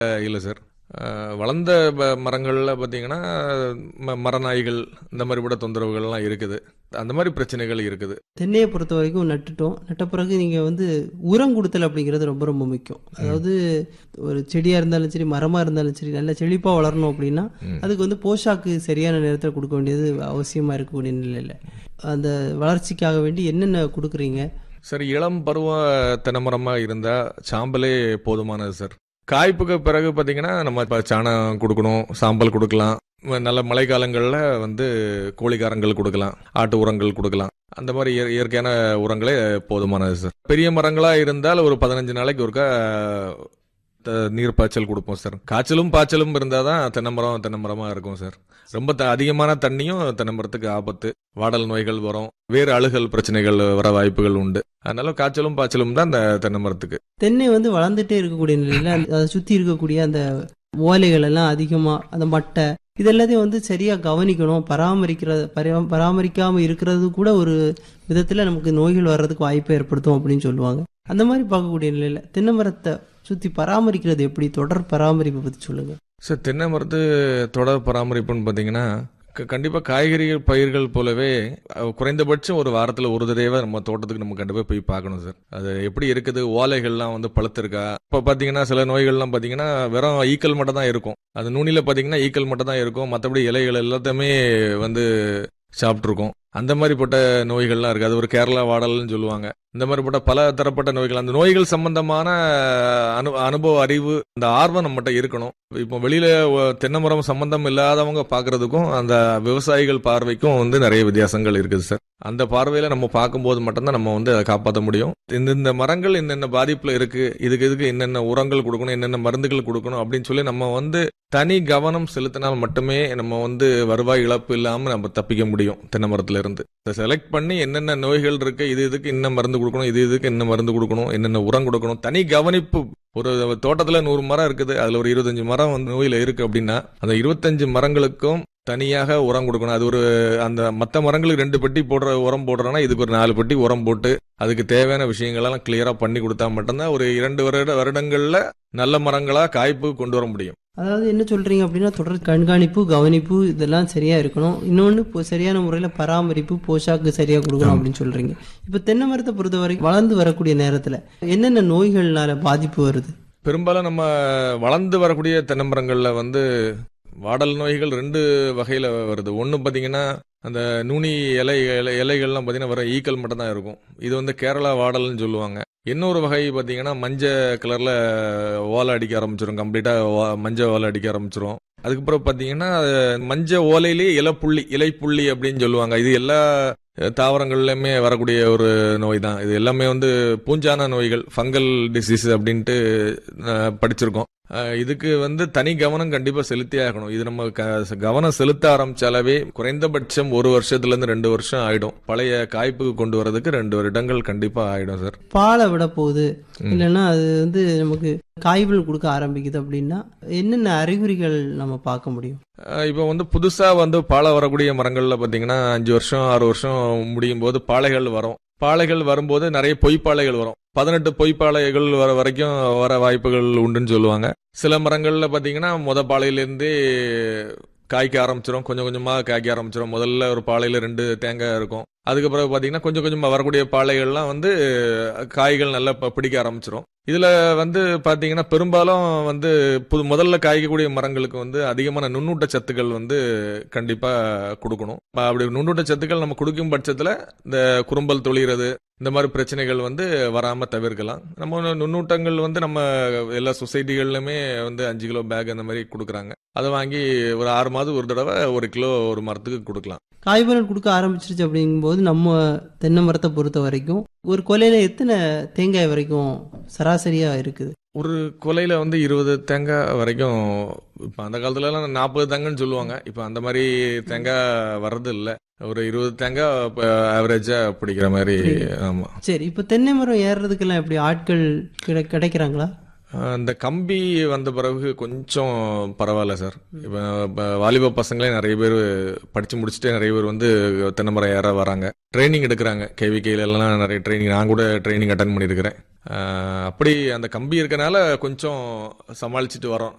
இல்லை சார் அஹ், வளர்ந்த ப- மரங்கள்ல பார்த்தீங்கன்னா ம- மரநாய்கள் இந்த மாதிரி கூட தொந்தரவுகள்லாம் இருக்குது அந்த மாதிரி பிரச்சனைகள் இருக்குது தென்னையை பொறுத்த வரைக்கும் நட்டுட்டோம் நட்ட பிறகு நீங்கள் வந்து உரம் கொடுத்தல் அப்படிங்கிறது ரொம்ப ரொம்ப முக்கியம் அதாவது ஒரு செடியாக இருந்தாலும் சரி மரமாக இருந்தாலும் சரி நல்ல செழிப்பாக வளரணும் அப்படின்னா அதுக்கு வந்து போஷாக்கு சரியான நேரத்தில் கொடுக்க வேண்டியது அவசியமாக இருக்கக்கூடிய நிலையில் அந்த வளர்ச்சிக்காக வேண்டி என்னென்ன கொடுக்குறீங்க சார் இளம் பருவ தென்னமரமாக இருந்தால் சாம்பலே போதுமானது சார் காய்ப்புக்கு பிறகு பார்த்தீங்கன்னா நம்ம இப்போ சாணம் கொடுக்கணும் சாம்பல் கொடுக்கலாம் ம- நல்ல மழைக்காலங்களில் வந்து கோழிக்காரங்கள் கொடுக்கலாம் ஆட்டு உரங்கள் கொடுக்கலாம் அந்த மாதிரி இயற்- இயற்கையான உரங்களே போதுமானது சார் பெரிய மரங்களாக இருந்தால் ஒரு பதினஞ்சு நாளைக்கு ஒருக்கா த- நீர் பாய்ச்சல் கொடுப்போம் சார் காய்ச்சலும் பாய்ச்சலும் இருந்தால் தான் தென்னமரம் தென்னமரமாக இருக்கும் சார் ரொம்ப த- அதிகமான தண்ணியும் தென்னமரத்துக்கு ஆபத்து வாடல் நோய்கள் வரும் வேறு அழுகல் பிரச்சனைகள் வர வாய்ப்புகள் உண்டு அதனால காய்ச்சலும் பாய்ச்சலும் தான் இந்த தென்னமரத்துக்கு தென்னை வந்து வளர்ந்துட்டே இருக்கக்கூடிய நிலையில் அதை சுற்றி இருக்கக்கூடிய அந்த ஓலைகள் எல்லாம் அதிகமாக அந்த மட்டை இது எல்லாத்தையும் வந்து சரியாக கவனிக்கணும் பராமரிக்கிறது பரா- பராமரிக்காம இருக்கிறது கூட ஒரு விதத்தில் நமக்கு நோய்கள் வர்றதுக்கு வாய்ப்பை ஏற்படுத்தும் அப்படின்னு சொல்லுவாங்க அந்த மாதிரி பார்க்கக்கூடிய நிலையில் தென்னை மரத்தை சுற்றி பராமரிக்கிறது எப்படி தொடர் பராமரிப்பை பற்றி சொல்லுங்க சார் தென்னை மரத்து தொடர் பராமரிப்புன்னு பார்த்தீங்கன்னா க- கண்டிப்பா காய்கறிகள் பயிர்கள் போலவே அஹ், குறைந்தபட்சம் ஒரு வாரத்துல ஒரு தடவை நம்ம தோட்டத்துக்கு நம்ம கண்டிப்பா போய் பார்க்கணும் சார் அது எப்படி இருக்குது ஓலைகள்லாம் வந்து பழுத்திருக்கா இப்ப பாத்தீங்கன்னா சில நோய்கள்லாம் பாத்தீங்கன்னா வெறும் ஈக்கல் மட்டும் தான் இருக்கும் அது நுனியில பாத்தீங்கன்னா ஈக்கல் மட்டும் தான் இருக்கும் மற்றபடி இலைகள் எல்லாத்தையுமே வந்து சாப்பிட்ருக்கோம் அந்த மாதிரிப்பட்ட நோய்கள்லாம் இருக்கு அது ஒரு கேரளா வாடல்னு சொல்லுவாங்க இந்த மாதிரிப்பட்ட பல தரப்பட்ட நோய்கள் அந்த நோய்கள் சம்பந்தமான அனு அனுபவ அறிவு அந்த ஆர்வம் நம்மகிட்ட இருக்கணும் இப்போ வெளியில ஒ- தென்னை மரம் சம்பந்தம் இல்லாதவங்க பார்க்கிறதுக்கும் அந்த விவசாயிகள் பார்வைக்கும் வந்து நிறைய வித்தியாசங்கள் இருக்குது சார் அந்த பார்வையில நம்ம பார்க்கும்போது மட்டும்தான் நம்ம வந்து அதை காப்பாற்ற முடியும் இந்த இந்த மரங்கள் என்னென்ன பாதிப்புல இருக்கு இதுக்கு இதுக்கு என்னென்ன உரங்கள் கொடுக்கணும் என்னென்ன மருந்துகள் கொடுக்கணும் அப்படின்னு சொல்லி நம்ம வந்து தனி கவனம் செலுத்தினால் மட்டுமே நம்ம வந்து வருவாய் இழப்பு இல்லாம நம்ம தப்பிக்க முடியும் தென்னை மரத்துல இருந்து செலக்ட் பண்ணி என்னென்ன நோய்கள் இருக்கு இது இதுக்கு என்ன மருந்து கொடுக்கணும் இது இதுக்கு என்ன மருந்து கொடுக்கணும் என்னென்ன உரம் கொடுக்கணும் தனி கவனிப்பு ஒரு தோட்டத்துல நூறு மரம் இருக்குது அதுல ஒரு இருபத்தஞ்சு மரம் வந்து நோயில இருக்கு அப்படின்னா அந்த இருபத்தஞ்சு மரங்களுக்கும் தனியாக உரம் கொடுக்கணும் அது ஒரு அந்த மற்ற மரங்களுக்கு ரெண்டு பெட்டி போடுற உரம் போடுறோன்னா இதுக்கு ஒரு நாலு பெட்டி உரம் போட்டு அதுக்கு தேவையான விஷயங்களெல்லாம் கிளியரா பண்ணி கொடுத்தா மட்டும்தான் ஒரு இரண்டு வருட வருடங்கள்ல நல்ல மரங்களா காய்ப்பு கொண்டு வர முடியும் அதாவது என்ன சொல்றீங்க அப்படின்னா தொடர் கண்காணிப்பு கவனிப்பு இதெல்லாம் சரியா இருக்கணும் இன்னொன்று இப்போ சரியான முறையில் பராமரிப்பு போஷாக்கு சரியா கொடுக்கணும் அப்படின்னு சொல்றீங்க இப்போ தென்னை மரத்தை பொறுத்த வரைக்கும் வளர்ந்து வரக்கூடிய நேரத்தில் என்னென்ன நோய்கள்னால பாதிப்பு வருது பெரும்பாலும் நம்ம வளர்ந்து வரக்கூடிய தென்னமரங்கள்ல வந்து வாடல் நோய்கள் ரெண்டு வகையில வருது ஒன்று பார்த்தீங்கன்னா அந்த நுனி இலை இலை இலைகள்லாம் பார்த்தீங்கன்னா வர ஈக்கள் மட்டும் தான் இருக்கும் இது வந்து கேரளா வாடல்னு சொல்லுவாங்க இன்னொரு வகை பார்த்தீங்கன்னா மஞ்சள் கலர்ல ஓலை அடிக்க ஆரம்பிச்சிடும் கம்ப்ளீட்டா மஞ்சள் ஓலை அடிக்க ஆரம்பிச்சிரும் அதுக்கப்புறம் பார்த்தீங்கன்னா அது மஞ்சள் ஓலையிலேயே இலைப்புள்ளி இலைப்புள்ளி அப்படின்னு சொல்லுவாங்க இது எல்லா அஹ், தாவரங்கள்லையுமே வரக்கூடிய ஒரு நோய் தான் இது எல்லாமே வந்து பூஞ்சான நோய்கள் ஃபங்கல் டிசீஸ் அப்படின்ட்டு அஹ், படிச்சிருக்கோம் அஹ், இதுக்கு வந்து தனி கவனம் கண்டிப்பா செலுத்தியே ஆகணும் இது நம்ம க- கவனம் செலுத்த ஆரம்பிச்சாலவே குறைந்தபட்சம் ஒரு வருஷத்துல இருந்து ரெண்டு வருஷம் ஆயிடும் பழைய காய்ப்புக்கு கொண்டு வரதுக்கு ரெண்டு வருடங்கள் கண்டிப்பா ஆயிடும் சார் பாலை விட போகுது இல்லைன்னா அது வந்து நமக்கு காய்கள் கொடுக்க ஆரம்பிக்குது அப்படின்னா என்னென்ன அறிகுறிகள் நம்ம பார்க்க முடியும் அஹ் இப்போ வந்து புதுசா வந்து பாலை வரக்கூடிய மரங்கள்ல பாத்தீங்கன்னா அஞ்சு வருஷம் ஆறு வருஷம் முடியும் போது பாளைகள் வரும் பாளைகள் வரும்போது நிறைய பொய்ப்பாளைகள் வரும் பதினெட்டு பொய்ப்பாளைகள் வர வரைக்கும் வர வாய்ப்புகள் உண்டுன்னு சொல்லுவாங்க சில மரங்கள்ல பாத்தீங்கன்னா முத பாளையிலேருந்தே காய்க்க ஆரம்பிச்சிரும் கொஞ்சம் கொஞ்சமா காய்க்க ஆரம்பிச்சிரும் முதல்ல ஒரு பாளையில ரெண்டு தேங்காய் இருக்கும் அதுக்கு பிறகு பாத்தீங்கன்னா கொஞ்சம் கொஞ்சமா வரக்கூடிய பாளைகள்லாம் வந்து காய்கள் நல்லா ப- பிடிக்க ஆரம்பிச்சிரும் இதுல வந்து பாத்தீங்கன்னா பெரும்பாலும் வந்து புது முதல்ல காய்க்கக்கூடிய மரங்களுக்கு வந்து அதிகமான நுண்ணூட்ட சத்துக்கள் வந்து கண்டிப்பா கொடுக்கணும் அப்ப அப்படி நுண்ணூட்ட சத்துக்கள் நம்ம கொடுக்கும் பட்சத்துல இந்த குறும்பல் தொழிறது இந்த மாதிரி பிரச்சனைகள் வந்து வராம தவிர்க்கலாம் நம்ம நுண்ணூட்டங்கள் வந்து நம்ம எல்லா சொசைட்டிகள்லயுமே வந்து அஞ்சு கிலோ பேக் அந்த மாதிரி கொடுக்குறாங்க அதை வாங்கி ஒரு ஆறு மாதம் ஒரு தடவை ஒரு கிலோ ஒரு மரத்துக்கு கொடுக்கலாம் காய்பலன் கொடுக்க ஆரம்பிச்சிருச்சு அப்படிங்கும்போது நம்ம தென்னை மரத்தை பொறுத்த வரைக்கும் ஒரு கொலையில எத்தனை தேங்காய் வரைக்கும் சராசரியா இருக்குது ஒரு கொலையில வந்து இருபது தேங்காய் வரைக்கும் இப்போ அந்த காலத்துலலாம் நாற்பது தேங்காய்னு சொல்லுவாங்க இப்போ அந்த மாதிரி தேங்காய் வர்றது இல்லை ஒரு இருபது தேங்காய் ஆவரேஜா பிடிக்கிற மாதிரி ஆமா சரி இப்போ தென்னை மரம் ஏறுறதுக்கெல்லாம் எப்படி ஆட்கள் கிடை கிடைக்கிறாங்களா ஆஹ் இந்த கம்பி வந்த பிறகு கொஞ்சம் பரவாயில்ல சார் இப்போ வாலிப பசங்களே நிறைய பேர் படித்து முடிச்சுட்டு நிறைய பேர் வந்து தென்னைமரம் ஏற வராங்க ட்ரைனிங் எடுக்கிறாங்க கேவிகேல எல்லாம் நிறைய ட்ரைனிங் நான் கூட ட்ரைனிங் அட்டன் பண்ணியிருக்கிறேன் ஆஹ் அப்படி அந்த கம்பி இருக்கனால கொஞ்சம் சமாளிச்சுட்டு வரோம்